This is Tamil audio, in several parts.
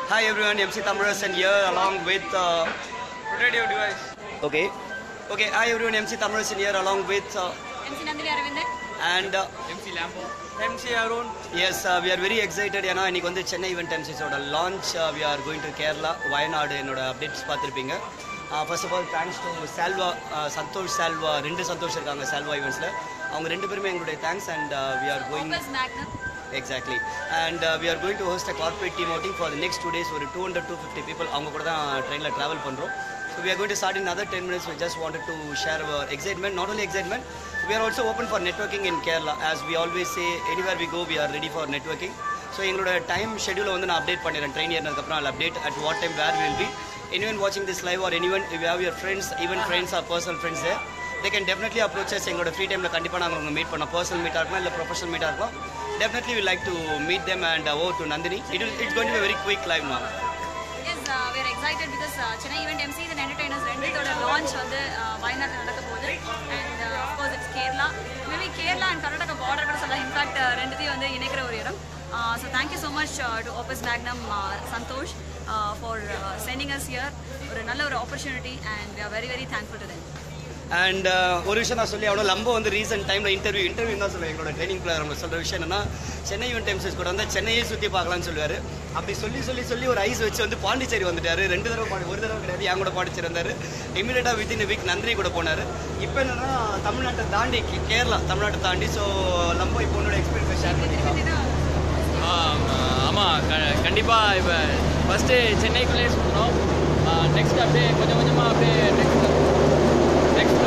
Hi everyone, MC Thamarasan here along with uh, Radio device. okay, okay. Hi everyone, MC Thamarasan here along with uh, MC Nandhini Aravindan and uh, MC Lambo. MC Arun. yes, uh, we are very excited. ஏன்னா இன்னைக்கு வந்து சென்னை ஈவெண்ட் எம்சிஸோட launch we are going to Kerala Wayanad என்னோட அப்டேட்ஸ் பார்த்துருப்பீங்க first of all thanks to Salva Santhosh Salva ரெண்டு சந்தோஷ் இருக்காங்க சால்வா ஈவெண்ட்ஸில் அவங்க ரெண்டு பேருமே எங்களுடைய thanks and we are going focus magnum Exactly. And uh, we are going to host a corporate team outing for the next two days. ஒரு 200 250 people அவங்க கூட தான் ட்ரெயினில் ட்ராவல் பண்ணுறோம் so we are going to start in another 10 minutes. We just wanted to share our excitement. Not only excitement, we are also open for networking in Kerala. As we always say, anywhere we go, we are ready for networking. So எங்களோட டைம் ஷெடியூலை வந்து நான் அப்டேட் பண்ணிடுறேன் ட்ரெயின் ஏறினதுக்கப்புறம் I'll update at what time where we will be. Anyone watching this live or anyone, if you have your friends, even friends or personal friends there, they can definitely approach us எங்களோட ஃப்ரீ டைமில் கண்டிப்பாக நாங்கள் உங்களை மீட் பண்ணோம் பர்சனல் மீட்டாக இருக்கலாம் இல்லை ப்ரொஃபஷனல் மீட்டாக இருக்கலாம் definitely we like to meet them and uh, over to Nandini. It will, it's going to be a very quick live now. Yes we are excited because uh, Chennai event MC and entertainers ரெண்டுத்தோட லான்ச் வந்து வயநாட்டில் நடக்க போகுது and of course it's Kerala maybe Kerala and Karnataka border கூட சொல்லலாம் இன்ஃபேக்ட் ரெண்டுத்தையும் வந்து இணைக்கிற ஒரு இடம் so thank you so much to opus magnum Santhosh for sending us here ஒரு நல்ல ஒரு opportunity and we are very very thankful to then and ஒரு விஷயம் நான் சொல்லி ஆகணும் லம்போ வந்து ரீசெண்ட் டைமில் இன்டர்வியூ இன்டர்வியூ தான் சொல்லுவேன் எங்களோட ட்ரைனிங் பிளேயர் நம்ம சொல்கிற விஷயம் என்னன்னா சென்னை ஈவெண்ட் டைம்ஸ் கூட வந்து சென்னையே சுற்றி பார்க்கலாம்னு சொல்லுவார் அப்படி சொல்லி சொல்லி சொல்லி ஒரு ஐஸ் வச்சு வந்து பாண்டிச்சேரி வந்துட்டாரு ரெண்டு தடவை பாடி ஒரு தடவை கிடையாது என் கூட பாண்டிச்சேரி வந்தார் இமீடியட்டாக வித்தின் வீக் நந்தினி கூட போனார் இப்போ என்னன்னா தமிழ்நாட்டை தாண்டி கே- கேரளா தமிழ்நாட்டை தாண்டி ஸோ லம்போ இப்போ உன்னோட எக்ஸ்பீரியன்ஸ் ஷேர் பண்ணிக்கலாம் ஆமாம் க கண்டிப்பாக இப்போ ஃபஸ்ட்டு சென்னைக்குள்ளேயே சுற்றணும் நெக்ஸ்ட் அப்படியே கொஞ்சம் கொஞ்சமாக அப்படியே next next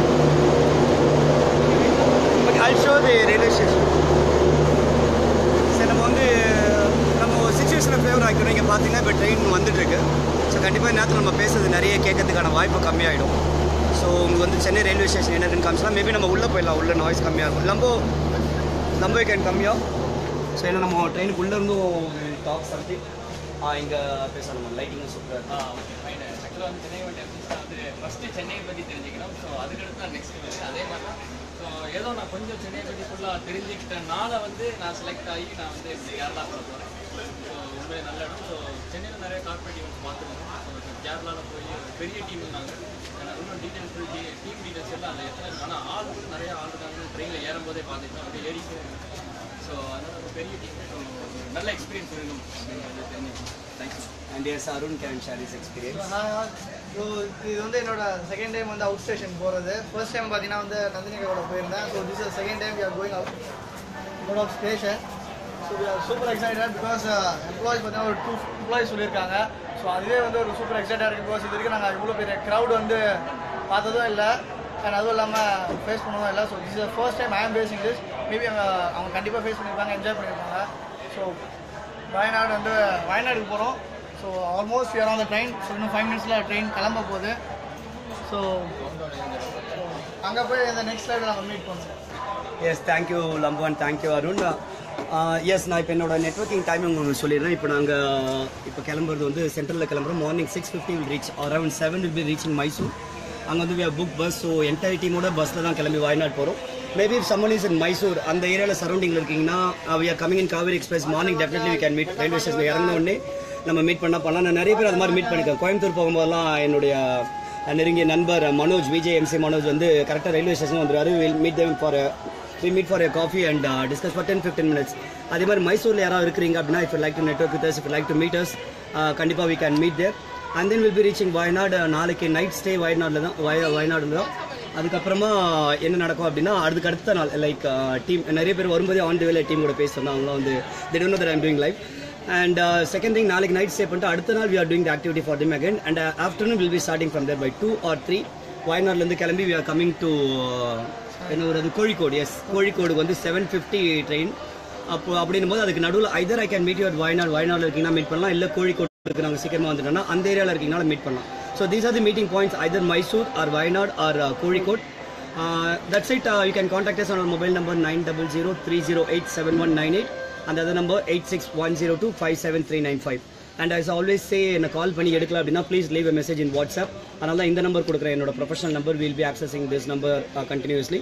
but I'll show the railway station. சரி நம்ம வந்து நம்ம சுச்சுவேஷனை ஃபேவர் ஆக்கணும் இங்கே பார்த்தீங்கன்னா இப்போ ட்ரெயின் வந்துட்டுருக்கு ஸோ கண்டிப்பாக நேரத்தில் நம்ம பேசுறது நிறைய கேட்கறதுக்கான வாய்ப்பு கம்மியாயிடும் ஸோ உங்களுக்கு வந்து சென்னை ரயில்வே ஸ்டேஷன் என்னதுன்னு காமிச்சலாம் மேபி நம்ம உள்ளே போயிடலாம் உள்ள நாய்ஸ் கம்மியாக இருக்கும் லம்போ லம்போ கேன் கம்மியாக ஸோ ஏன்னா நம்ம ட்ரெயினுக்கு உள்ளே இருந்தும் டாக் சம்திங் இங்கே பேசலாம் நம்ம லைட்டிங்கும் சூப்பராக ஆக்சுவலாக வந்து சென்னை வந்து வந்து ஃபஸ்ட்டு சென்னையை பற்றி தெரிஞ்சுக்கணும் ஸோ அதுக்கடுத்து தான் நெக்ஸ்ட் வந்து அதே மாதிரி தான் ஸோ ஏதோ நான் கொஞ்சம் சென்னையை பற்றி ஃபுல்லாக தெரிஞ்சுக்கிட்டனால வந்து நான் செலக்ட் ஆகி நான் வந்து இப்படி கேரளா போக போகிறேன் ஸோ ரொம்ப நல்ல இடம் ஸோ சென்னையில் நிறைய கார்பரேட் ஈவெண்ட்ஸ் பார்த்துருக்கோம் ஸோ கேரளாவில் போய் ஒரு பெரிய டீம் இருந்தாங்க எனக்கு இன்னும் டீட்டெயில் ஃபுல் டீ டீம் டீட்டெயில்ஸ் எல்லாம் அதில் எத்தனை இருக்கு ஆனால் ஆள் கூட நிறைய ஆள் இருக்காங்க ட்ரெயினில் ஏறும்போதே பார்த்துக்கிட்டோம் அப்படியே ஏறிட்டு ஸோ அதனால் ஒரு பெரிய டீம் ஸோ நல்ல எக்ஸ்பீரியன்ஸ் இருக்கும் அப்படின்னு தெரிஞ்சுக்கணும் thank you and yes Arun can share is experience so இது வந்து என்னோட செகண்ட் டைம் வந்து அவுட் ஸ்டேஷன் போகிறது ஃபர்ஸ்ட் டைம் பார்த்தீங்கன்னா வந்து நந்தினிகளோட போயிருந்தேன் so this is second time we are going out out of station so we are super excited because employees பார்த்தீங்கன்னா ஒரு டூ எம்ப்ளாயிஸ் சொல்லியிருக்காங்க ஸோ அதுவே வந்து ஒரு சூப்பர் எக்ஸைட்டாக இருக்குது பிகாஸ் இது வரைக்கும் நாங்கள் இவ்வளோ பெரிய க்ரௌட் வந்து பார்த்ததும் இல்லை அண்ட் அதுவும் இல்லாமல் ஃபேஸ் பண்ணதும் இல்லை so this is first time I am facing this maybe அவங்க அவங்க கண்டிப்பாக ஃபேஸ் பண்ணியிருப்பாங்க என்ஜாய் பண்ணியிருப்பாங்க ஸோ வயநாடு வந்து வயநாடுக்கு போகிறோம் so almost are on the train so இன்னும் ஃபைவ் மினிட்ஸில் ட்ரெயின் கிளம்ப போகுது ஸோ அங்கே போய் இந்த நெக்ஸ்ட் லைவில் நம்ம மீட் பண்ணுவோம் yes thank you Lambu and thank you Arun yes நான் இப்போ என்னோட நெட்ஒர்க்கிங் டைம் உங்களுக்கு சொல்லிடுறேன் இப்போ நாங்கள் இப்போ கிளம்புறது வந்து சென்ட்ரலில் கிளம்புறோம் morning six fifty will reach around seven will be reaching Mysore அங்கே வந்து we book bus so entire டீமோட பஸ்ஸில் தான் கிளம்பி வயநாடு போகிறோம் maybe someone is in Mysore அந்த ஏரியாவில் சரௌண்டிங்கில் இருக்கீங்கன்னா we are coming in Kaveri express morning definitely we can meet railway station இறங்கின உடனே நம்ம மீட் பண்ணால் பண்ணலாம் நான் நிறைய பேர் அது மாதிரி மீட் பண்ணியிருக்கேன் கோயம்புத்தூர் போகும்போதெல்லாம் என்னுடைய நெருங்கிய நண்பர் மனோஜ் விஜய் எம்சி மனோஜ் வந்து கரெக்டாக ரயில்வே ஸ்டேஷன் வந்துருவாரு will meet them for we meet for coffee and discuss for ten fifteen minutes அதே மாதிரி மைசூரில் யாராவது இருக்கிறீங்க அப்படின்னா if like to network with if like to meet us கண்டிப்பாக we can meet there and then will be reaching Wayanad நாளைக்கு நைட் ஸ்டே வயநாடில் தான் வய வயநாடுல தான் அதுக்கப்புறமா என்ன நடக்கும் அப்படின்னா அதுக்கு அடுத்த நாள் லைக் டீம் நிறைய பேர் வரும்போதே ஆன் தி வேலை டீம் கூட பேசி வந்தாங்க அவங்களாம் வந்து they don't know that I'm doing live and second thing நாளைக்கு நைட் ஸ்டே பண்ணிட்டு அடுத்த நாள் we are doing the activity for them again and afternoon will be starting from there by two or three வயநாடுலேருந்து கிளம்பி வி ஆர் கமிங் டு என்ன ஒரு அது கோழிக்கோடு எஸ் கோழிக்கோடுக்கு வந்து செவன் ஃபிஃப்டி ட்ரெயின் அப்போ அப்படின்னும் போது அதுக்கு நடுவில் either I can meet your Wayanad Wayanad இருக்கீங்கன்னா மீட் பண்ணலாம் இல்லை கோழிக்கோடு இருக்கு நாங்கள் சீக்கிரமாக வந்துட்டோம்னா அந்த ஏரியாவில் இருக்கீங்கனால மீட் பண்ணலாம் so these are the meeting points either Mysore or Wayanad or Kozhikode that's it you can contact us on our mobile number nine double zero three zero eight seven one nine eight அந்த other number eight six one zero two five seven three nine five and as always say என்ன கால் பண்ணி எடுக்கல அப்படின்னா please leave a message in WhatsApp அதனால தான் இந்த நம்பர் கொடுக்குறேன் என்னோட professional number will be accessing this number continuously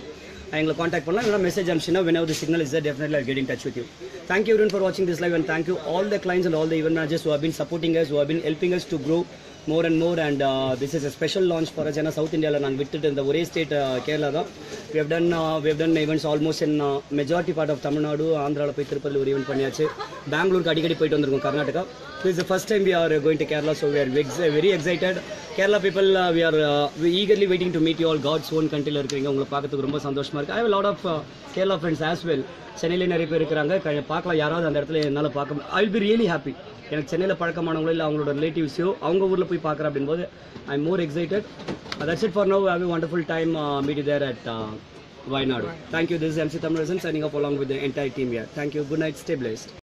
எங்களை காண்டாக்ட் பண்ணலாம் இல்லைனா மெசேஜ் அனுப்பிச்சுன்னா whenever the signal is there definitely I'll get in touch with you thank you everyone for watching this live and thank you all the clients and all the event managers who have been supporting us who have been helping us to grow more and more and uh, this is a special launch for us ஏன்னா சவுத் இந்தியாவில் நாங்கள் விட்டுட்டு இந்த ஒரே ஸ்டேட் கேரளா தான் we have done uh, we have done events almost in uh, majority part of Tamil Nadu ஆந்திராவில் போய் திருப்பதியில் ஒரு ஈவெண்ட் பண்ணியாச்சு பெங்களூருக்கு அடிக்கடி போயிட்டு வந்திருக்கோம் Karnataka this is the first time we are going to Kerala so we are ex- very excited Kerala people uh, we are uh, we eagerly waiting to meet you all God's own countryல இருக்கிறீங்க உங்களை பார்க்கறதுக்கு ரொம்ப சந்தோஷமா இருக்கு I have a lot of uh, Kerala friends as well சென்னையிலே நிறைய பேர் இருக்கிறாங்க க- பார்க்கலாம் யாராவது அந்த இடத்துல என்னால் பார்க்க I will be really happy எனக்கு சென்னையில் பழக்கமானவங்களோ இல்லை அவங்களோட ரிலேட்டிவ்ஸோ அவங்க ஊரில் போய் பார்க்குறேன் அப்படின்போது I am more excited that's it for no have wonderful time meet there at Wayanad thank you this MC Tamilarasan signing off along with the entire team here thank you good night stay blessed